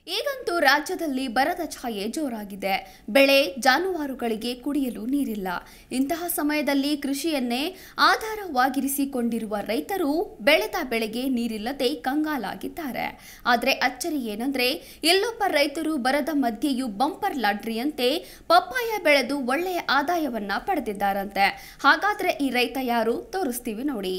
ಈಗಂತೂ ರಾಜ್ಯದಲ್ಲಿ ಬರದ ಛಾಯೆ ಜೋರಾಗಿದೆ ಬೆಳೆ ಜಾನುವಾರುಗಳಿಗೆ ಕುಡಿಯಲು ನೀರಿಲ್ಲ ಇಂತಹ ಸಮಯದಲ್ಲಿ ಕೃಷಿಯನ್ನೇ ಆಧಾರವಾಗಿರಿಸಿಕೊಂಡಿರುವ ರೈತರು ಬೆಳೆದ ಬೆಳೆಗೆ ನೀರಿಲ್ಲದೆ ಕಂಗಾಲಾಗಿದ್ದಾರೆ ಆದರೆ ಅಚ್ಚರಿ ಏನಂದ್ರೆ ಎಲ್ಲೊಬ್ಬ ರೈತರು ಬರದ ಮಧ್ಯೆಯೂ ಬಂಪರ್ ಲಾಟ್ರಿಯಂತೆ ಪಪ್ಪಾಯ ಬೆಳೆದು ಒಳ್ಳೆಯ ಆದಾಯವನ್ನ ಪಡೆದಿದ್ದಾರಂತೆ ಹಾಗಾದ್ರೆ ಈ ರೈತ ಯಾರು ತೋರಿಸ್ತೀವಿ ನೋಡಿ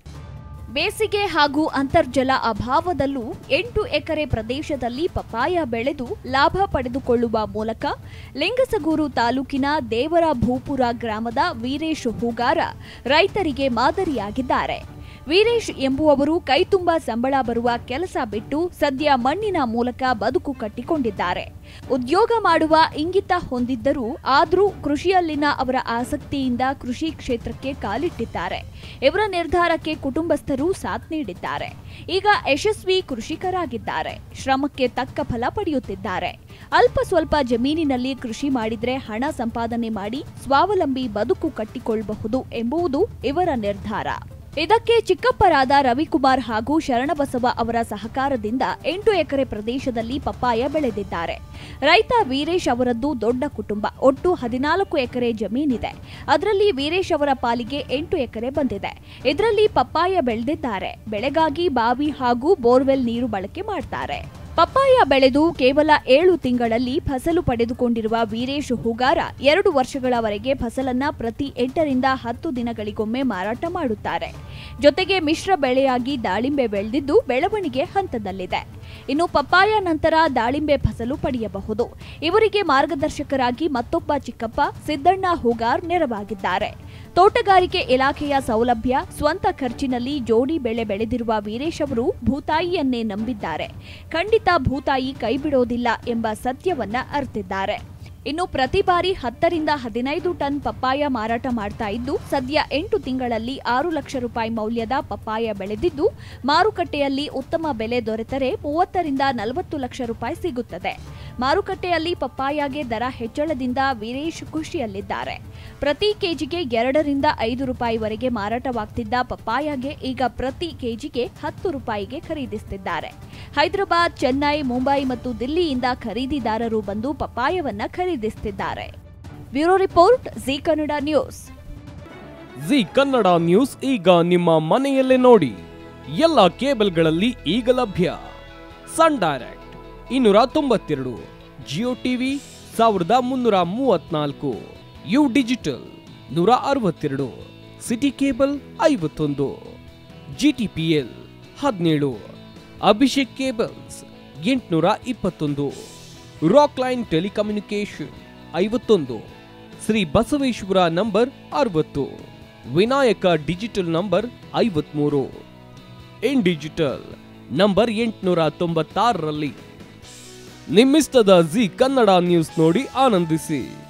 ಬೇಸಿಗೆ ಹಾಗೂ ಅಂತರ್ಜಲ ಅಭಾವದಲ್ಲೂ ಎಂಟು ಎಕರೆ ಪ್ರದೇಶದಲ್ಲಿ ಪಪಾಯ ಬೆಳೆದು ಲಾಭ ಪಡೆದುಕೊಳ್ಳುವ ಮೂಲಕ ಲಿಂಗಸಗೂರು ತಾಲೂಕಿನ ದೇವರ ಭೂಪುರ ಗ್ರಾಮದ ವೀರೇಶ್ ಹೂಗಾರ ರೈತರಿಗೆ ಮಾದರಿಯಾಗಿದ್ದಾರೆ ವೀರೇಶ್ ಎಂಬುವವರು ಕೈತುಂಬ ಸಂಬಳ ಬರುವ ಕೆಲಸ ಬಿಟ್ಟು ಸದ್ಯ ಮಣ್ಣಿನ ಮೂಲಕ ಬದುಕು ಕಟ್ಟಿಕೊಂಡಿದ್ದಾರೆ ಉದ್ಯೋಗ ಮಾಡುವ ಇಂಗಿತ ಹೊಂದಿದ್ದರೂ ಆದರೂ ಕೃಷಿಯಲ್ಲಿನ ಅವರ ಆಸಕ್ತಿಯಿಂದ ಕೃಷಿ ಕ್ಷೇತ್ರಕ್ಕೆ ಕಾಲಿಟ್ಟಿದ್ದಾರೆ ಇವರ ನಿರ್ಧಾರಕ್ಕೆ ಕುಟುಂಬಸ್ಥರು ಸಾಥ್ ನೀಡಿದ್ದಾರೆ ಈಗ ಯಶಸ್ವಿ ಕೃಷಿಕರಾಗಿದ್ದಾರೆ ಶ್ರಮಕ್ಕೆ ತಕ್ಕ ಫಲ ಪಡೆಯುತ್ತಿದ್ದಾರೆ ಅಲ್ಪ ಸ್ವಲ್ಪ ಜಮೀನಿನಲ್ಲಿ ಕೃಷಿ ಮಾಡಿದ್ರೆ ಹಣ ಸಂಪಾದನೆ ಮಾಡಿ ಸ್ವಾವಲಂಬಿ ಬದುಕು ಕಟ್ಟಿಕೊಳ್ಳಬಹುದು ಎಂಬುದು ಇವರ ನಿರ್ಧಾರ ಇದಕ್ಕೆ ಚಿಕ್ಕಪ್ಪರಾದ ರವಿಕುಮಾರ್ ಹಾಗೂ ಶರಣಬಸವ ಅವರ ಸಹಕಾರದಿಂದ ಎಂಟು ಎಕರೆ ಪ್ರದೇಶದಲ್ಲಿ ಪಪ್ಪಾಯ ಬೆಳೆದಿದ್ದಾರೆ ರೈತ ವೀರೇಶ್ ಅವರದ್ದು ದೊಡ್ಡ ಕುಟುಂಬ ಒಟ್ಟು ಹದಿನಾಲ್ಕು ಎಕರೆ ಜಮೀನಿದೆ ಅದರಲ್ಲಿ ವೀರೇಶ್ ಅವರ ಪಾಲಿಗೆ ಎಂಟು ಎಕರೆ ಬಂದಿದೆ ಇದರಲ್ಲಿ ಪಪ್ಪಾಯ ಬೆಳೆದಿದ್ದಾರೆ ಬೆಳೆಗಾಗಿ ಬಾವಿ ಹಾಗೂ ಬೋರ್ವೆಲ್ ನೀರು ಬಳಕೆ ಮಾಡ್ತಾರೆ ಪಪ್ಪಾಯ ಬೆಳೆದು ಕೇವಲ ಏಳು ತಿಂಗಳಲ್ಲಿ ಫಸಲು ಪಡೆದುಕೊಂಡಿರುವ ವೀರೇಶ್ ಹೂಗಾರ ಎರಡು ವರ್ಷಗಳವರೆಗೆ ಫಸಲನ್ನ ಪ್ರತಿ ಎಂಟರಿಂದ ಹತ್ತು ದಿನಗಳಿಗೊಮ್ಮೆ ಮಾರಾಟ ಮಾಡುತ್ತಾರೆ ಜೊತೆಗೆ ಮಿಶ್ರ ಬೆಳೆಯಾಗಿ ದಾಳಿಂಬೆ ಬೆಳೆದಿದ್ದು ಬೆಳವಣಿಗೆ ಹಂತದಲ್ಲಿದೆ ಇನ್ನು ಪಪ್ಪಾಯ ನಂತರ ದಾಳಿಂಬೆ ಫಸಲು ಪಡೆಯಬಹುದು ಇವರಿಗೆ ಮಾರ್ಗದರ್ಶಕರಾಗಿ ಮತ್ತೊಬ್ಬ ಚಿಕ್ಕಪ್ಪ ಸಿದ್ದಣ್ಣ ಹೂಗಾರ್ ನೆರವಾಗಿದ್ದಾರೆ ತೋಟಗಾರಿಕೆ ಇಲಾಖೆಯ ಸೌಲಭ್ಯ ಸ್ವಂತ ಖರ್ಚಿನಲ್ಲಿ ಜೋಡಿ ಬೆಳೆ ಬೆಳೆದಿರುವ ವೀರೇಶ್ ಅವರು ಭೂತಾಯಿಯನ್ನೇ ನಂಬಿದ್ದಾರೆ ಖಂಡಿತ ಭೂತಾಯಿ ಕೈಬಿಡೋದಿಲ್ಲ ಎಂಬ ಸತ್ಯವನ್ನ ಅರ್ತಿದ್ದಾರೆ ಇನ್ನು ಪ್ರತಿ ಬಾರಿ ಹತ್ತರಿಂದ ಹದಿನೈದು ಟನ್ ಪಪ್ಪಾಯ ಮಾರಾಟ ಮಾಡ್ತಾ ಇದ್ದು ಸದ್ಯ ಎಂಟು ತಿಂಗಳಲ್ಲಿ ಆರು ಲಕ್ಷ ರೂಪಾಯಿ ಮೌಲ್ಯದ ಪಪ್ಪಾಯ ಬೆಳೆದಿದ್ದು ಮಾರುಕಟ್ಟೆಯಲ್ಲಿ ಉತ್ತಮ ಬೆಲೆ ದೊರೆತರೆ ಮೂವತ್ತರಿಂದ ನಲವತ್ತು ಲಕ್ಷ ರೂಪಾಯಿ ಸಿಗುತ್ತದೆ ಮಾರುಕಟ್ಟೆಯಲ್ಲಿ ಪಪ್ಪಾಯಗೆ ದರ ಹೆಚ್ಚಳದಿಂದ ವೀರೇಶ್ ಖುಷಿಯಲ್ಲಿದ್ದಾರೆ ಪ್ರತಿ ಕೆಜಿಗೆ ಎರಡರಿಂದ ಐದು ರೂಪಾಯಿವರೆಗೆ ಮಾರಾಟವಾಗ್ತಿದ್ದ ಪಪ್ಪಾಯಗೆ ಈಗ ಪ್ರತಿ ಕೆಜಿಗೆ ಹತ್ತು ರೂಪಾಯಿಗೆ ಖರೀದಿಸುತ್ತಿದ್ದಾರೆ ಹೈದರಾಬಾದ್ ಚೆನ್ನೈ ಮುಂಬೈ ಮತ್ತು ದಿಲ್ಲಿಯಿಂದ ಖರೀದಿದಾರರು ಬಂದು ಪಪ್ಪಾಯವನ್ನ ಖರೀದಿಸುತ್ತಿದ್ದಾರೆ bureau report G Kannada news G Kannada news ಈಗ ನಿಮ್ಮ ಮನೆಯಲ್ಲೇ ನೋಡಿ ಎಲ್ಲ ಕೇಬಲ್ಗಳಲ್ಲಿ ಈಗ ಲಭ್ಯ ಸನ್ ಡೈರೆಕ್ಟ್ ಇನ್ನೂರ ತೊಂಬತ್ತೆರಡು ಜಿಯೋ ಟಿವಿ ಸಾವಿರದ ಮುನ್ನೂರ ಮೂವತ್ನಾಲ್ಕು ಯು ಡಿಜಿಟಲ್ ನೂರ ಅರವತ್ತೆರಡು ಸಿಟಿ ಕೇಬಲ್ ಐವತ್ತೊಂದು ಜಿ ಟಿ ಪಿ ಎಲ್ ಹದಿನೇಳು ಅಭಿಷೇಕ್ ಕೇಬಲ್ಸ್ ಎಂಟುನೂರ ಇಪ್ಪತ್ತೊಂದು ರಾಕ್ ಲೈನ್ ಟೆಲಿಕಮ್ಯುನಿಕೇಶನ್ ಐವತ್ತೊಂದು ಶ್ರೀ ಬಸವೇಶ್ವರ ನಂಬರ್ ಅರವತ್ತು ವಿನಾಯಕ ಡಿಜಿಟಲ್ ನಂಬರ್ ಐವತ್ಮೂರು ಇನ್ ಡಿಜಿಟಲ್ ನಂಬರ್ ಎಂಟುನೂರ ತೊಂಬತ್ತಾರರಲ್ಲಿ ನಿಮ್ಮಿಸ್ತದ ಜಿ ಕನ್ನಡ ನ್ಯೂಸ್ ನೋಡಿ ಆನಂದಿಸಿ